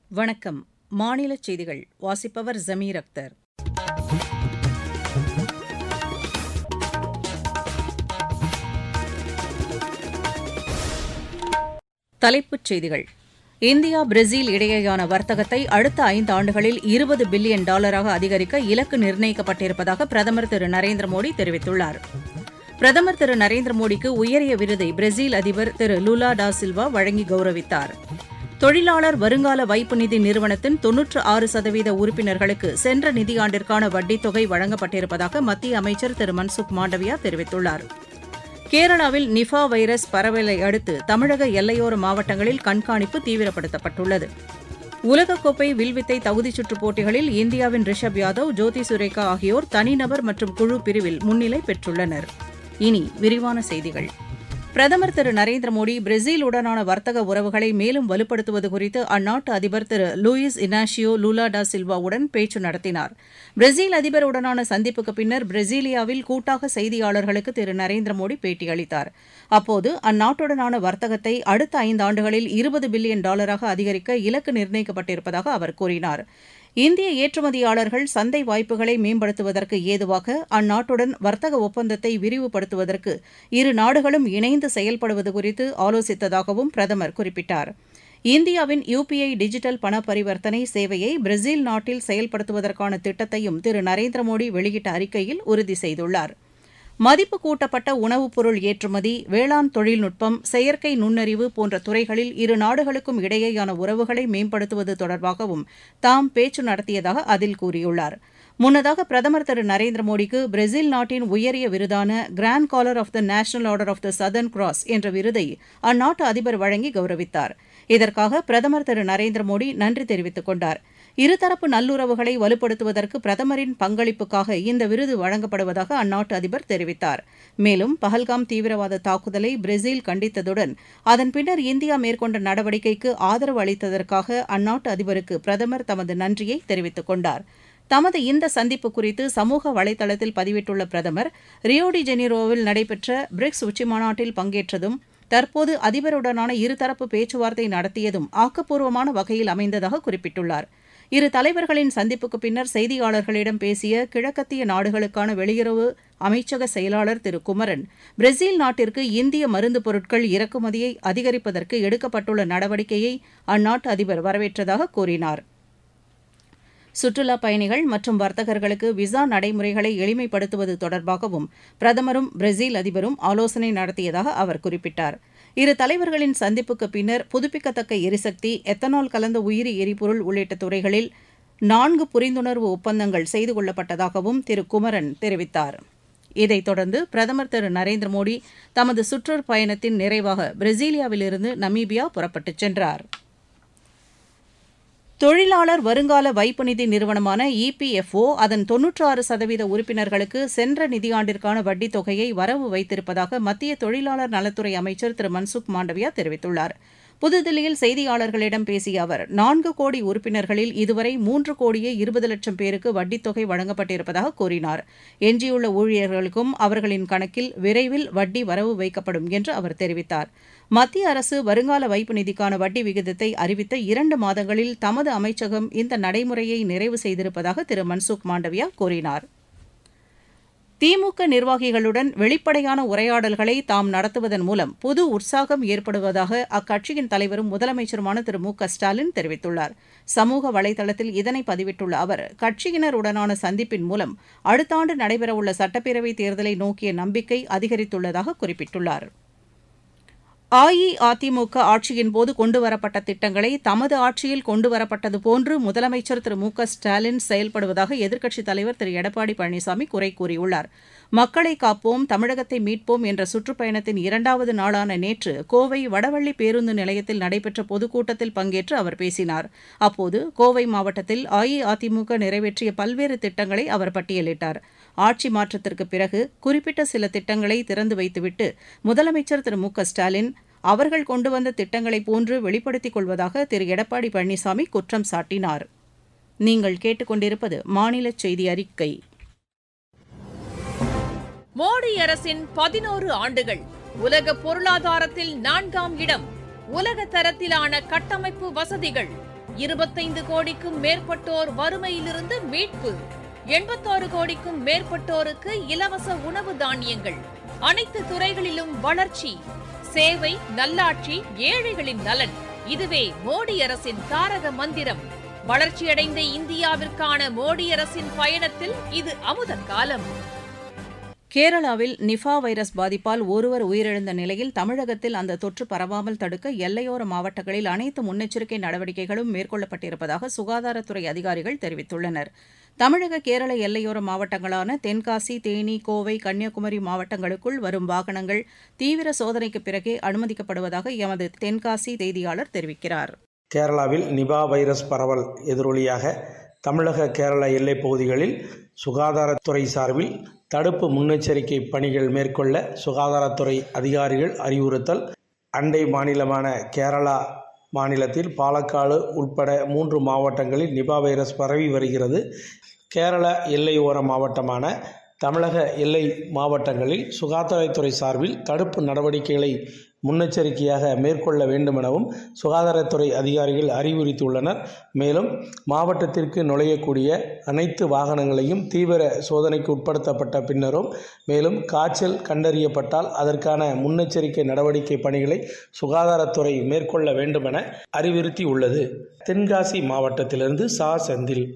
வணக்கம் மாநிலச் செய்திகள் வாசிப்பவர் ஜமீர் அக்தர் தலைப்புச் செய்திகள் இந்தியா பிரேசில் இடையேயான வர்த்தகத்தை அடுத்த ஐந்தாண்டுகளில் இருபது பில்லியன் டாலராக அதிகரிக்க இலக்கு நிர்ணயிக்கப்பட்டிருப்பதாக பிரதமர் திரு நரேந்திர மோடி தெரிவித்துள்ளார் பிரதமர் திரு நரேந்திர மோடிக்கு உயரிய விருதை பிரேசில் அதிபர் திரு லுலா டா சில்வா வழங்கி கௌரவித்தார் தொழிலாளர் வருங்கால வைப்பு நிதி நிறுவனத்தின் தொன்னூற்று ஆறு சதவீத உறுப்பினர்களுக்கு சென்ற நிதியாண்டிற்கான வட்டித் தொகை வழங்கப்பட்டிருப்பதாக மத்திய அமைச்சர் திரு மன்சுக் மாண்டவியா தெரிவித்துள்ளார் கேரளாவில் நிஃபா வைரஸ் பரவலை அடுத்து தமிழக எல்லையோர மாவட்டங்களில் கண்காணிப்பு தீவிரப்படுத்தப்பட்டுள்ளது உலகக்கோப்பை வில்வித்தை தகுதிச் சுற்றுப் போட்டிகளில் இந்தியாவின் ரிஷப் யாதவ் ஜோதி சுரேகா ஆகியோர் தனிநபர் மற்றும் குழு பிரிவில் முன்னிலை பெற்றுள்ளனர் இனி விரிவான செய்திகள் பிரதமர் திரு நரேந்திர மோடி பிரேசிலுடனான வர்த்தக உறவுகளை மேலும் வலுப்படுத்துவது குறித்து அந்நாட்டு அதிபர் திரு லூயிஸ் இனாஷியோ லூலா டா சில்வாவுடன் பேச்சு நடத்தினார் பிரேசில் அதிபருடனான சந்திப்புக்கு பின்னர் பிரேசிலியாவில் கூட்டாக செய்தியாளர்களுக்கு திரு நரேந்திர மோடி பேட்டியளித்தார் அப்போது அந்நாட்டுடனான வர்த்தகத்தை அடுத்த ஐந்தாண்டுகளில் இருபது பில்லியன் டாலராக அதிகரிக்க இலக்கு நிர்ணயிக்கப்பட்டிருப்பதாக அவர் கூறினார் இந்திய ஏற்றுமதியாளர்கள் சந்தை வாய்ப்புகளை மேம்படுத்துவதற்கு ஏதுவாக அந்நாட்டுடன் வர்த்தக ஒப்பந்தத்தை விரிவுபடுத்துவதற்கு இரு நாடுகளும் இணைந்து செயல்படுவது குறித்து ஆலோசித்ததாகவும் பிரதமர் குறிப்பிட்டார் இந்தியாவின் யுபிஐ டிஜிட்டல் பண பரிவர்த்தனை சேவையை பிரேசில் நாட்டில் செயல்படுத்துவதற்கான திட்டத்தையும் திரு நரேந்திர மோடி வெளியிட்ட அறிக்கையில் உறுதி செய்துள்ளார் மதிப்பு கூட்டப்பட்ட உணவுப் பொருள் ஏற்றுமதி வேளாண் தொழில்நுட்பம் செயற்கை நுண்ணறிவு போன்ற துறைகளில் இரு நாடுகளுக்கும் இடையேயான உறவுகளை மேம்படுத்துவது தொடர்பாகவும் தாம் பேச்சு நடத்தியதாக அதில் கூறியுள்ளார் முன்னதாக பிரதமர் திரு நரேந்திர மோடிக்கு பிரேசில் நாட்டின் உயரிய விருதான grand collar of the national order of the southern cross என்ற விருதை அந்நாட்டு அதிபர் வழங்கி கௌரவித்தார் இதற்காக பிரதமர் திரு நரேந்திர மோடி நன்றி தெரிவித்துக் கொண்டார் இருதரப்பு நல்லுறவுகளை வலுப்படுத்துவதற்கு பிரதமரின் பங்களிப்புக்காக இந்த விருது வழங்கப்படுவதாக அந்நாட்டு அதிபர் தெரிவித்தார் மேலும் பஹல்காம் தீவிரவாத தாக்குதலை பிரேசில் கண்டித்ததுடன் அதன் பின்னர் இந்தியா மேற்கொண்ட நடவடிக்கைக்கு ஆதரவு அளித்ததற்காக அந்நாட்டு அதிபருக்கு பிரதமர் தமது நன்றியை தெரிவித்துக் கொண்டார் தமது இந்த சந்திப்பு குறித்து சமூக வலைதளத்தில் பதிவிட்டுள்ள பிரதமர் ரியோடி ஜெனிரோவில் நடைபெற்ற பிரிக்ஸ் உச்சிமாநாட்டில் பங்கேற்றதும் தற்போது அதிபருடனான இருதரப்பு பேச்சுவார்த்தை நடத்தியதும் ஆக்கப்பூர்வமான வகையில் அமைந்ததாக குறிப்பிட்டுள்ளார் இரு தலைவர்களின் சந்திப்புக்கு பின்னர் செய்தியாளர்களிடம் பேசிய கிழக்கத்திய நாடுகளுக்கான வெளியுறவு அமைச்சக செயலாளர் திரு குமரன் பிரேசில் நாட்டிற்கு இந்திய மருந்து பொருட்கள் இறக்குமதியை அதிகரிப்பதற்கு எடுக்கப்பட்டுள்ள நடவடிக்கையை அந்நாட்டு அதிபர் வரவேற்றதாக கூறினார் சுற்றுலாப் பயணிகள் மற்றும் வர்த்தகர்களுக்கு விசா நடைமுறைகளை எளிமைப்படுத்துவது தொடர்பாகவும் பிரதமரும் பிரேசில் அதிபரும் ஆலோசனை நடத்தியதாக அவர் குறிப்பிட்டார் இரு தலைவர்களின் சந்திப்புக்கு பின்னர் புதுப்பிக்கத்தக்க எரிசக்தி எத்தனால் கலந்த உயிரி எரிபொருள் உள்ளிட்ட துறைகளில் நான்கு புரிந்துணர்வு ஒப்பந்தங்கள் செய்து கொள்ளப்பட்டதாகவும் திரு குமரன் தெரிவித்தார் இதைத் தொடர்ந்து பிரதமர் திரு நரேந்திர மோடி தமது சுற்றுப்பயணத்தின் நிறைவாக பிரேசிலியாவிலிருந்து நமீபியா புறப்பட்டுச் சென்றார் தொழிலாளர் வருங்கால வைப்பு நிதி நிறுவனமான இபிஎஃப்ஓ அதன் தொன்னூற்றாறு சதவீத உறுப்பினர்களுக்கு சென்ற நிதியாண்டிற்கான வட்டித் தொகையை வரவு வைத்திருப்பதாக மத்திய தொழிலாளர் நலத்துறை அமைச்சர் திரு மன்சுக் மாண்டவியா தெரிவித்துள்ளார் புதுதில்லியில் செய்தியாளர்களிடம் பேசிய அவர் நான்கு கோடி உறுப்பினர்களில் இதுவரை மூன்று கோடியே இருபது லட்சம் பேருக்கு வட்டித் தொகை வழங்கப்பட்டிருப்பதாக கூறினார் எஞ்சியுள்ள ஊழியர்களுக்கும் அவர்களின் கணக்கில் விரைவில் வட்டி வரவு வைக்கப்படும் என்று அவர் தெரிவித்தார் மத்திய அரசு வருங்கால வைப்பு நிதிக்கான வட்டி விகிதத்தை அறிவித்த இரண்டு மாதங்களில் தமது அமைச்சகம் இந்த நடைமுறையை நிறைவு செய்திருப்பதாக திரு மன்சுக் மாண்டவியா கூறினார் திமுக நிர்வாகிகளுடன் வெளிப்படையான உரையாடல்களை தாம் நடத்துவதன் மூலம் புது உற்சாகம் ஏற்படுவதாக அக்கட்சியின் தலைவரும் முதலமைச்சருமான திரு மு க ஸ்டாலின் தெரிவித்துள்ளார் சமூக வலைதளத்தில் இதனை பதிவிட்டுள்ள அவர் கட்சியினருடனான சந்திப்பின் மூலம் அடுத்த ஆண்டு நடைபெறவுள்ள சட்டப்பேரவைத் தேர்தலை நோக்கிய நம்பிக்கை அதிகரித்துள்ளதாக குறிப்பிட்டுள்ளார் அஇஅதிமுக ஆட்சியின்போது கொண்டுவரப்பட்ட திட்டங்களை தமது ஆட்சியில் கொண்டுவரப்பட்டது போன்று முதலமைச்சர் திரு மு க ஸ்டாலின் செயல்படுவதாக எதிர்க்கட்சித் தலைவர் திரு எடப்பாடி பழனிசாமி குறை கூறியுள்ளார் மக்களை காப்போம் தமிழகத்தை மீட்போம் என்ற சுற்றுப்பயணத்தின் இரண்டாவது நாளான நேற்று கோவை வடவள்ளி பேருந்து நிலையத்தில் நடைபெற்ற பொதுக்கூட்டத்தில் பங்கேற்று அவர் பேசினார் அப்போது கோவை மாவட்டத்தில் அஇஅதிமுக நிறைவேற்றிய பல்வேறு திட்டங்களை அவர் பட்டியலிட்டார் ஆட்சி மாற்றத்திற்கு பிறகு குறிப்பிட்ட சில திட்டங்களை திறந்து வைத்துவிட்டு முதலமைச்சர் திரு மு க ஸ்டாலின் அவர்கள் கொண்டு வந்த திட்டங்களைப் போன்று வெளிப்படுத்திக் கொள்வதாக திரு எடப்பாடி பழனிசாமி குற்றம் சாட்டினார் நீங்கள் கேட்டுக்கொண்டிருப்பது மாநில செய்தி அறிக்கை மோடி அரசின் பதினோரு ஆண்டுகள் உலக பொருளாதாரத்தில் நான்காம் இடம் உலக தரத்திலான கட்டமைப்பு வசதிகள் இருபத்தைந்து கோடிக்கும் மேற்பட்டோர் வறுமையிலிருந்து மீட்பு எண்பத்தாறு கோடிக்கும் மேற்பட்டோருக்கு இலவச உணவு தானியங்கள் அனைத்து துறைகளிலும் வளர்ச்சி சேவை நல்லாட்சி ஏழைகளின் நலன் இதுவே மோடி அரசின் தாரக மந்திரம் வளர்ச்சியடைந்த இந்தியாவிற்கான மோடி அரசின் பயணத்தில் இது அமுத காலம் கேரளாவில் நிஃபா வைரஸ் பாதிப்பால் ஒருவர் உயிரிழந்த நிலையில் தமிழகத்தில் அந்த தொற்று பரவாமல் தடுக்க எல்லையோர மாவட்டங்களில் அனைத்து முன்னெச்சரிக்கை நடவடிக்கைகளும் மேற்கொள்ளப்பட்டிருப்பதாக சுகாதாரத்துறை அதிகாரிகள் தெரிவித்துள்ளனர் தமிழக கேரள எல்லையோர மாவட்டங்களான தென்காசி தேனி கோவை கன்னியாகுமரி மாவட்டங்களுக்குள் வரும் வாகனங்கள் தீவிர சோதனைக்கு பிறகே அனுமதிக்கப்படுவதாக எமது தென்காசி செய்தியாளர் தெரிவிக்கிறார் கேரளாவில் நிபா வைரஸ் பரவல் எதிரொலியாக தமிழக கேரள எல்லைப் பகுதிகளில் சுகாதாரத்துறை சார்பில் தடுப்பு முன்னெச்சரிக்கை பணிகள் மேற்கொள்ள சுகாதாரத்துறை அதிகாரிகள் அறிவுறுத்தல் அண்டை மாநிலமான கேரளா மாநிலத்தில் பாலக்காடு உட்பட மூன்று மாவட்டங்களில் நிபா வைரஸ் பரவி வருகிறது கேரள எல்லையோர மாவட்டமான தமிழக எல்லை மாவட்டங்களில் சுகாதாரத்துறை சார்பில் தடுப்பு நடவடிக்கைகளை முன்னெச்சரிக்கையாக மேற்கொள்ள வேண்டுமெனவும் சுகாதாரத்துறை அதிகாரிகள் அறிவுறுத்தியுள்ளனர் மேலும் மாவட்டத்திற்கு நுழையக்கூடிய அனைத்து வாகனங்களையும் தீவிர சோதனைக்கு உட்படுத்தப்பட்ட பின்னரும் மேலும் காய்ச்சல் கண்டறியப்பட்டால் அதற்கான முன்னெச்சரிக்கை நடவடிக்கை பணிகளை சுகாதாரத்துறை மேற்கொள்ள வேண்டுமென அறிவுறுத்தியுள்ளது தென்காசி மாவட்டத்திலிருந்து சா செந்தில்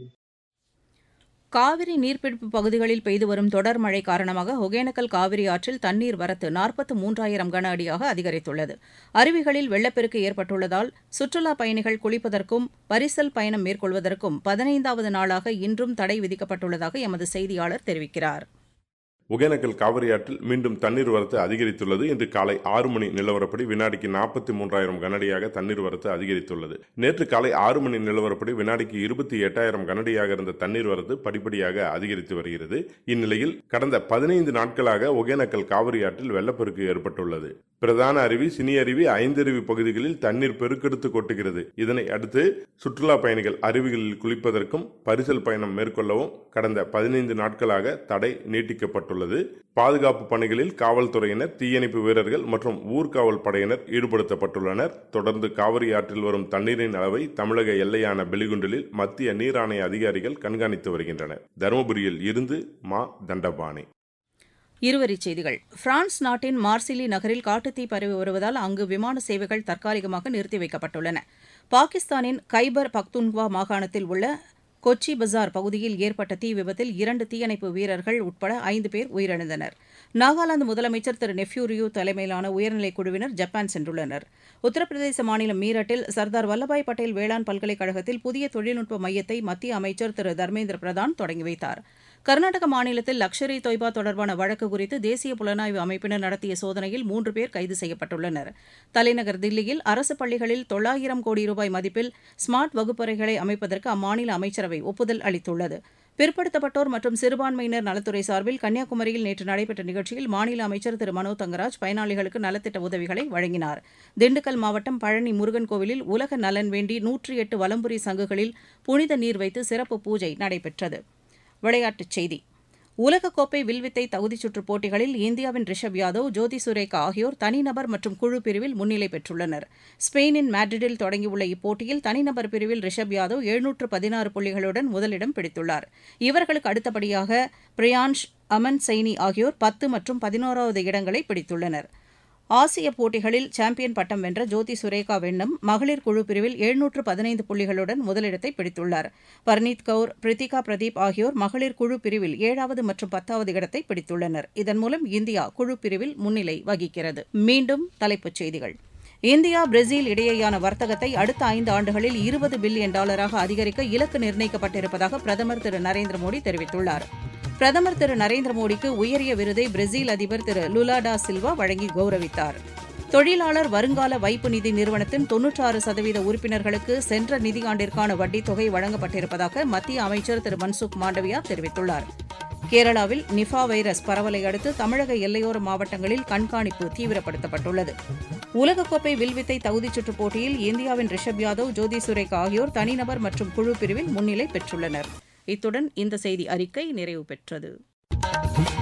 காவிரி நீர்பிடிப்பு பகுதிகளில் பெய்து வரும் தொடர் மழை காரணமாக ஒகேனக்கல் காவிரி ஆற்றில் தண்ணீர் வரத்து நாற்பத்து மூன்றாயிரம் கன அடியாக அதிகரித்துள்ளது அருவிகளில் வெள்ளப்பெருக்கு ஏற்பட்டுள்ளதால் சுற்றுலாப் பயணிகள் குளிப்பதற்கும் பரிசல் பயணம் மேற்கொள்வதற்கும் பதினைந்தாவது நாளாக இன்றும் தடை விதிக்கப்பட்டுள்ளதாக எமது செய்தியாளர் தெரிவிக்கிறார் ஒகேனக்கல் காவிரி ஆற்றில் மீண்டும் தண்ணீர் வரத்து அதிகரித்துள்ளது இன்று காலை ஆறு மணி நிலவரப்படி வினாடிக்கு நாற்பத்தி மூன்றாயிரம் கனடியாக தண்ணீர் வரத்து அதிகரித்துள்ளது நேற்று காலை ஆறு மணி நிலவரப்படி வினாடிக்கு இருபத்தி எட்டாயிரம் கனடியாக இருந்த தண்ணீர் வரத்து படிப்படியாக அதிகரித்து வருகிறது இந்நிலையில் கடந்த பதினைந்து நாட்களாக ஒகேனக்கல் காவிரி ஆற்றில் வெள்ளப்பெருக்கு ஏற்பட்டுள்ளது பிரதான அருவி சினி அருவி ஐந்தருவி பகுதிகளில் தண்ணீர் பெருக்கெடுத்து கொட்டுகிறது இதனை அடுத்து சுற்றுலா பயணிகள் அருவிகளில் குளிப்பதற்கும் பரிசல் பயணம் மேற்கொள்ளவும் கடந்த பதினைந்து நாட்களாக தடை நீட்டிக்கப்பட்டுள்ளது பாதுகாப்பு பணிகளில் காவல்துறையினர் தீயணைப்பு வீரர்கள் மற்றும் ஊர்காவல் படையினர் ஈடுபடுத்தப்பட்டுள்ளனர் தொடர்ந்து காவிரி ஆற்றில் வரும் தண்ணீரின் அளவை தமிழக எல்லையான பெலிகுண்டலில் மத்திய நீர் ஆணைய அதிகாரிகள் கண்காணித்து வருகின்றனர் தருமபுரியில் இருந்து மா தண்டபாணி இருவரிச் செய்திகள் பிரான்ஸ் நாட்டின் மார்சிலி நகரில் காட்டுத்தீ பரவி வருவதால் அங்கு விமான சேவைகள் தற்காலிகமாக நிறுத்தி வைக்கப்பட்டுள்ளன பாகிஸ்தானின் கைபர் பக்துன்குவா மாகாணத்தில் உள்ள கொச்சி பஜார் பகுதியில் ஏற்பட்ட தீ விபத்தில் இரண்டு தீயணைப்பு வீரர்கள் உட்பட ஐந்து பேர் உயிரிழந்தனர் நாகாலாந்து முதலமைச்சர் திரு நெஃப்யூரியோ தலைமையிலான உயர்நிலைக் குழுவினர் ஜப்பான் சென்றுள்ளனர் உத்தரப்பிரதேச மாநிலம் மீரட்டில் சர்தார் வல்லபாய் பட்டேல் வேளாண் பல்கலைக்கழகத்தில் புதிய தொழில்நுட்ப மையத்தை மத்திய அமைச்சர் திரு தர்மேந்திர பிரதான் தொடங்கி வைத்தார் கர்நாடக மாநிலத்தில் லக்ஷர் இ தொய்பா தொடர்பான வழக்கு குறித்து தேசிய புலனாய்வு அமைப்பினர் நடத்திய சோதனையில் மூன்று பேர் கைது செய்யப்பட்டுள்ளனர் தலைநகர் தில்லியில் அரசு பள்ளிகளில் தொள்ளாயிரம் கோடி ரூபாய் மதிப்பில் ஸ்மார்ட் வகுப்பறைகளை அமைப்பதற்கு அம்மாநில அமைச்சரவை ஒப்புதல் அளித்துள்ளது பிற்படுத்தப்பட்டோர் மற்றும் சிறுபான்மையினர் நலத்துறை சார்பில் கன்னியாகுமரியில் நேற்று நடைபெற்ற நிகழ்ச்சியில் மாநில அமைச்சர் திரு மனோ தங்கராஜ் பயனாளிகளுக்கு நலத்திட்ட உதவிகளை வழங்கினார் திண்டுக்கல் மாவட்டம் பழனி முருகன் கோவிலில் உலக நலன் வேண்டி நூற்றி எட்டு வலம்புரி சங்குகளில் புனித நீர் வைத்து சிறப்பு பூஜை நடைபெற்றது விளையாட்டுச் செய்தி உலகக்கோப்பை வில்வித்தை தகுதிச் சுற்றுப் போட்டிகளில் இந்தியாவின் ரிஷப் யாதவ் ஜோதி சுரேகா ஆகியோர் தனிநபர் மற்றும் குழு பிரிவில் முன்னிலை பெற்றுள்ளனர் ஸ்பெயினின் மேட்ரிடில் தொடங்கியுள்ள இப்போட்டியில் தனிநபர் பிரிவில் ரிஷப் யாதவ் எழுநூற்று பதினாறு புள்ளிகளுடன் முதலிடம் பிடித்துள்ளார் இவர்களுக்கு அடுத்தபடியாக பிரியான்ஷ் அமன் சைனி ஆகியோர் பத்து மற்றும் பதினோராவது இடங்களை பிடித்துள்ளனர் ஆசிய போட்டிகளில் சாம்பியன் பட்டம் வென்ற ஜோதி சுரேகா வெண்ணம் மகளிர் குழு பிரிவில் எழுநூற்று பதினைந்து புள்ளிகளுடன் முதலிடத்தை பிடித்துள்ளார் பர்னீத் கவுர் பிரித்திகா பிரதீப் ஆகியோர் மகளிர் குழு பிரிவில் ஏழாவது மற்றும் பத்தாவது இடத்தை பிடித்துள்ளனர் இதன் மூலம் இந்தியா குழு பிரிவில் முன்னிலை வகிக்கிறது மீண்டும் தலைப்புச் செய்திகள் இந்தியா பிரேசில் இடையேயான வர்த்தகத்தை அடுத்த ஐந்து ஆண்டுகளில் இருபது பில்லியன் டாலராக அதிகரிக்க இலக்கு நிர்ணயிக்கப்பட்டிருப்பதாக பிரதமர் திரு நரேந்திர மோடி தெரிவித்துள்ளார் பிரதமர் திரு நரேந்திர மோடிக்கு உயரிய விருதை பிரேசில் அதிபர் திரு லுலா டா சில்வா வழங்கி கௌரவித்தார் தொழிலாளர் வருங்கால வைப்பு நிதி நிறுவனத்தின் தொன்னூற்றாறு சதவீத உறுப்பினர்களுக்கு சென்ற நிதியாண்டிற்கான வட்டித் தொகை வழங்கப்பட்டிருப்பதாக மத்திய அமைச்சர் திரு மன்சுக் மாண்டவியா தெரிவித்துள்ளார் கேரளாவில் நிஃபா வைரஸ் பரவலை அடுத்து தமிழக எல்லையோர மாவட்டங்களில் கண்காணிப்பு தீவிரப்படுத்தப்பட்டுள்ளது உலகக்கோப்பை வில்வித்தை தகுதிச் சுற்றுப் போட்டியில் இந்தியாவின் ரிஷப் யாதவ் ஜோதி சுரேகா ஆகியோர் தனிநபர் மற்றும் குழு பிரிவில் முன்னிலை பெற்றுள்ளனர் இத்துடன் இந்த செய்தி அறிக்கை நிறைவு பெற்றது